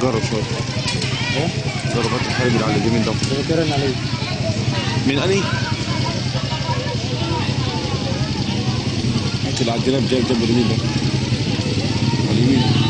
جرب شويه ايه جرب هات الحليب اللي على اليمين ده ده كده عليه من انهي؟ هات اللي على الجناب ده جنب اليمين ده على اليمين